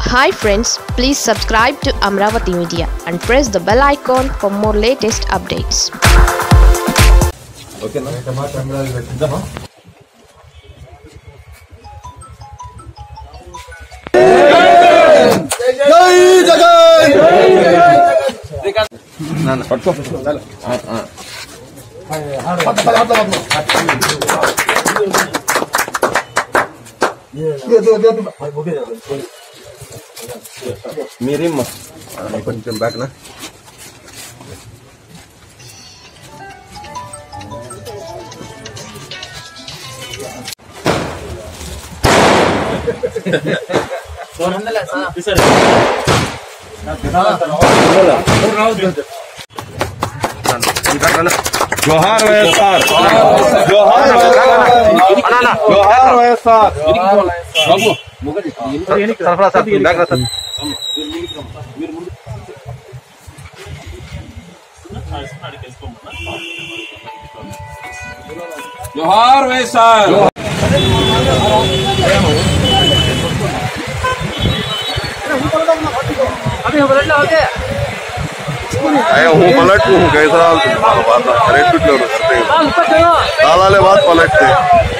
Hi friends please subscribe to Amaravati media and press the bell icon for more latest updates ఓకేనా నాన్న పట్టుకో ఆ, ఆ. మీరేమ్మా ఆ, కొంచెం బ్యాక్ నా జోహార్ వైఎస్ఆర్ జోహార్ జోహార్ వైఎస్ఆర్ సరఫరా సార్ బ్యాక్ రా సార్ జోహార్ వైఎస్ఆర్ आया हूँ पलट हूँ कैसा बात रेड पिट लो तालाले बात पलटते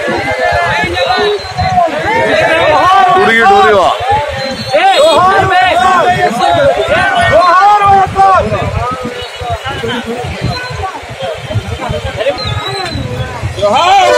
टूरी टूरी वा జోహార్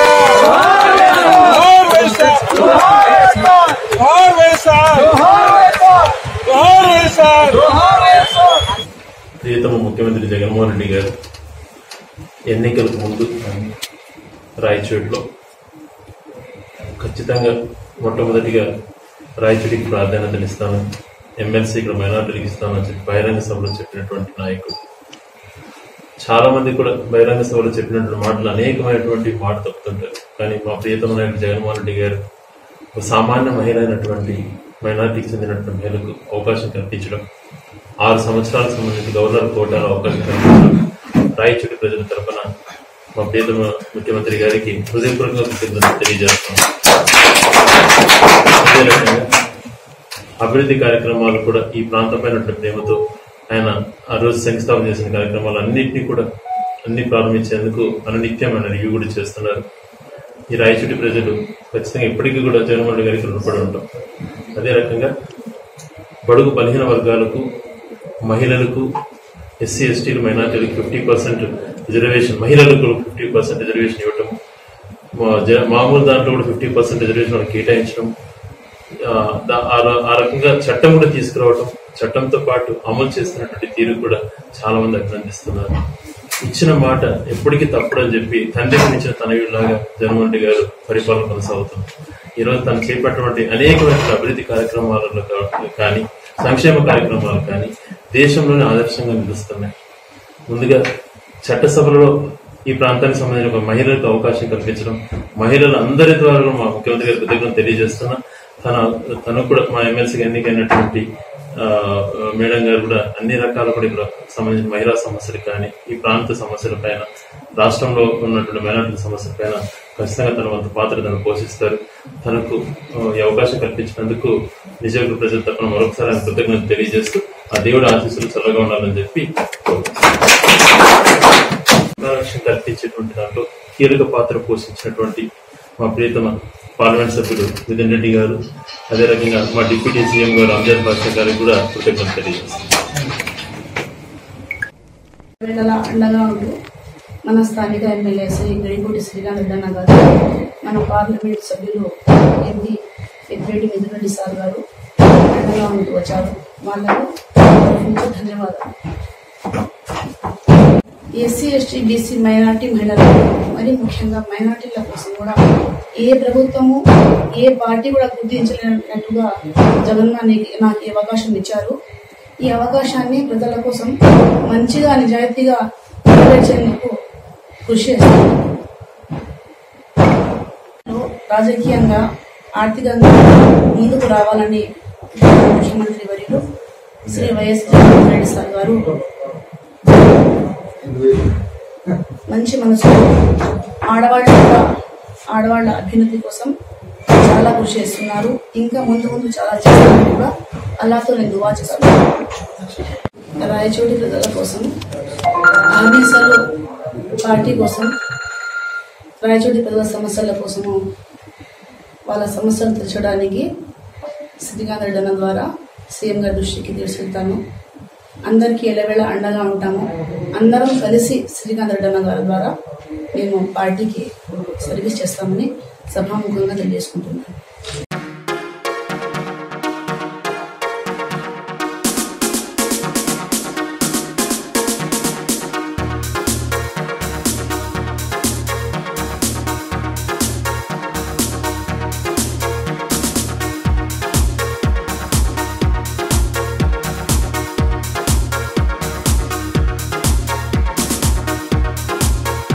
వైఎస్ఆర్ జోహార్ వైఎస్ఆర్ జోహార్ వైఎస్ఆర్ ప్రియతమ ముఖ్యమంత్రి జగన్మోహన్ రెడ్డి గారు ఎన్నికలకు ముందు రాయచోటిలో ఖచ్చితంగా మొట్టమొదటిగా రాయచోటికి ప్రాధాన్యతనిస్తాను ఎమ్మెల్సీ ఇక్కడ మైనార్టీలకు ఇస్తానని చెప్పి బహిరంగ సభలో చెప్పినటువంటి నాయకుడు చాలా మంది కూడా బహిరంగ సభలో చెప్పినటువంటి మాటలు అనేకమైనటువంటి మాట తప్పుతుంటారు కానీ మా ప్రియతమ నాయకుడు జగన్మోహన్ రెడ్డి గారు ఒక సామాన్య మహిళ అయినటువంటి మైనార్టీకి చెందినటువంటి మహిళకు అవకాశం కల్పించడం ఆరు సంవత్సరాలకు సంబంధించి గవర్నర్ కోటాలో అవకాశం కల్పించడం రాయచోటి ప్రజల తరపున మా ప్రియతమ ముఖ్యమంత్రి గారికి హృదయపూర్వకంగా కృతజ్ఞతలు తెలియజేస్తున్నాం అదే రకంగా అభివృద్ధి కార్యక్రమాలు కూడా ఈ ప్రాంతమైన ప్రేమతో ఆయన ఆ రోజు శంకుస్థాపన చేసిన కార్యక్రమాలు అన్నింటినీ కూడా అన్ని ప్రారంభించేందుకు అనునిత్యం ఆయన రివ్యూ కూడా చేస్తున్నారు ఈ రాయచోటి ప్రజలు ఖచ్చితంగా ఇప్పటికీ కూడా జగన్మోహన్ రెడ్డి గారికి రుణపడి ఉంటాం అదే రకంగా బడుగు బలహీన వర్గాలకు మహిళలకు ఎస్సీ ఎస్టీలు మైనార్టీలకు ఫిఫ్టీ పర్సెంట్ రిజర్వేషన్ మహిళలకు ఫిఫ్టీ పర్సెంట్ రిజర్వేషన్ ఇవ్వటం మా- జ- మామూలు దాంట్లో కూడా ఫిఫ్టీ పర్సెంట్ రిజర్వేషన్ వాళ్ళకి కేటాయించడం ఆ, దా- ఆ ర- ఆ రకంగా చట్టం కూడా తీసుకురావడం చట్టంతో పాటు అమలు చేస్తున్నటువంటి తీరు కూడా చాలా మంది అభినందిస్తున్నారు ఇచ్చిన మాట ఎప్పటికీ తప్పుడని చెప్పి తండ్రికి మించిన తనయుడిలాగా జగన్మోహన్ రెడ్డి గారు పరిపాలన కొనసాగుతుంది ఈ రోజు తను చేపట్టినటువంటి అనేకమైన అభివృద్ధి కార్యక్రమాలలో కా- కానీ సంక్షేమ కార్యక్రమాలు కానీ దేశంలోనే ఆదర్శంగా నిలుస్తున్నాయి ముందుగా చట్టసభలో ఈ ప్రాంతానికి సంబంధించిన ఒక మహిళలకు అవకాశం కల్పించడం మహిళలు అందరి ద్వారా మా ముఖ్యమంత్రి గారి కృతజ్ఞతలు తెలియజేస్తున్నా తన తను కూడా మా ఎమ్మెల్సీకి ఎన్నికైనటువంటి ఆ, మేడం గారు కూడా అన్ని రకాల కూడా ఇక్కడ సంబంధించిన మహిళా సమస్యలు కానీ ఈ ప్రాంత సమస్యల పైన రాష్ట్రంలో ఉన్నటువంటి మైనార్టీ సమస్యల పైన ఖచ్చితంగా తన వంతు పాత్ర తను పోషిస్తారు తనకు ఆ, ఈ అవకాశం కల్పించినందుకు నిజంగా ప్రజల తరపున మరొకసారి ఆయన కృతజ్ఞతలు తెలియజేస్తూ ఆ దేవుడి ఆశీస్సులు చల్లగా ఉండాలని చెప్పి రక్షణ కల్పించేటువంటి దాంట్లో కీలక పాత్ర పోషించినటువంటి మా ప్రియతమ పార్లమెంట్ సభ్యులు మిథున్ రెడ్డి గారు అదే రకంగా మా డిప్యూటీ సీఎం గారు అంజద్ బాషా గారికి కూడా కృతజ్ఞతలు తెలియజేస్తాం వేళలా అండగా ఉంటూ మన స్థానిక ఎమ్మెల్యే శ్రీ గడిపూడి శ్రీరామ్ రెడ్డన్న గారు మన పార్లమెంట్ సభ్యులు ఎంపీ పెద్దిరెడ్డి మిథునరెడ్డి సార్ గారు అండగా ఉంటూ వచ్చారు వాళ్ళకు తరఫున ధన్యవాదాలు ఎస్సీ ఎస్టీ బీసీ మైనార్టీ మహిళలకు మరి ముఖ్యంగా మైనార్టీల కోసం కూడా ఏ ప్రభుత్వము ఏ పార్టీ కూడా గుర్తించలేనట్టుగా జగన్ నాకు ఈ అవకాశం ఇచ్చారు ఈ అవకాశాన్ని ప్రజల కోసం మంచిగా నిజాయితీగా నెరవేర్చేందుకు కృషి చేస్తాను రాజకీయంగా ఆర్థికంగా ముందుకు రావాలని ముఖ్యమంత్రి వర్యులు శ్రీ వైఎస్ జగన్మోహన్ రెడ్డి సార్ గారు మంచి మనసు ఆడవాళ్ళ ఆడవాళ్ళ అభ్యున్నతి కోసం చాలా కృషి చేస్తున్నారు ఇంకా ముందు ముందు చాలా చేస్తారని కూడా అల్లాతో నేను దువా చేస్తున్నాను రాయచోటి ప్రజల కోసం ఆర్మీసలు పార్టీ కోసం రాయచోటి ప్రజల సమస్యల కోసము వాళ్ళ సమస్యలు తీర్చడానికి శ్రీకాంత్ రెడ్డి అన్న ద్వారా సీఎం గారి దృష్టికి తీసుకెళ్తాను అందరికీ ఎలవేళ అండగా ఉంటాము అందరం కలిసి శ్రీకాంత్ రెడ్డి అన్న గారి ద్వారా మేము పార్టీకి సర్వీస్ చేస్తామని సభాముఖంగా తెలియజేసుకుంటున్నాను